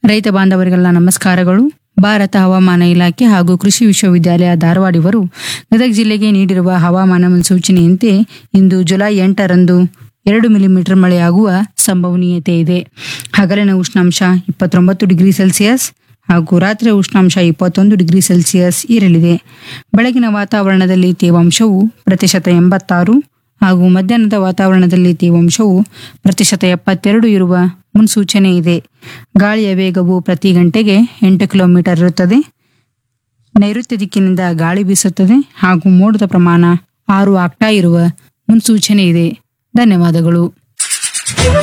ರೈತ ಬಾಂಧವರಿಗೆಲ್ಲ ನಮಸ್ಕಾರಗಳು ಭಾರತ ಹವಾಮಾನ ಇಲಾಖೆ ಹಾಗೂ ಕೃಷಿ ವಿಶ್ವವಿದ್ಯಾಲಯ ಧಾರವಾಡ ಇವರು ಗದಗ ಜಿಲ್ಲೆಗೆ ನೀಡಿರುವ ಹವಾಮಾನ ಮುನ್ಸೂಚನೆಯಂತೆ ಇಂದು ಜುಲೈ ಎಂಟರಂದು ಎರಡು ಮಿಲಿಮೀಟರ್ ಮಳೆಯಾಗುವ ಸಂಭವನೀಯತೆ ಇದೆ ಹಗಲಿನ ಉಷ್ಣಾಂಶ ಇಪ್ಪತ್ತೊಂಬತ್ತು ಡಿಗ್ರಿ ಸೆಲ್ಸಿಯಸ್ ಹಾಗೂ ರಾತ್ರಿಯ ಉಷ್ಣಾಂಶ ಇಪ್ಪತ್ತೊಂದು ಡಿಗ್ರಿ ಸೆಲ್ಸಿಯಸ್ ಇರಲಿದೆ ಬೆಳಗಿನ ವಾತಾವರಣದಲ್ಲಿ ತೇವಾಂಶವು ಪ್ರತಿಶತ ಎಂಬತ್ತಾರು ಹಾಗೂ ಮಧ್ಯಾಹ್ನದ ವಾತಾವರಣದಲ್ಲಿ ತೇವಾಂಶವು ಪ್ರತಿಶತ ಎಪ್ಪತ್ತೆರಡು ಇರುವ ಮುನ್ಸೂಚನೆ ಇದೆ ಗಾಳಿಯ ವೇಗವು ಪ್ರತಿ ಗಂಟೆಗೆ ಎಂಟು ಕಿಲೋಮೀಟರ್ ಇರುತ್ತದೆ ನೈಋತ್ಯ ದಿಕ್ಕಿನಿಂದ ಗಾಳಿ ಬೀಸುತ್ತದೆ ಹಾಗೂ ಮೋಡದ ಪ್ರಮಾಣ ಆರು ಆಗ್ತಾ ಇರುವ ಮುನ್ಸೂಚನೆ ಇದೆ ಧನ್ಯವಾದಗಳು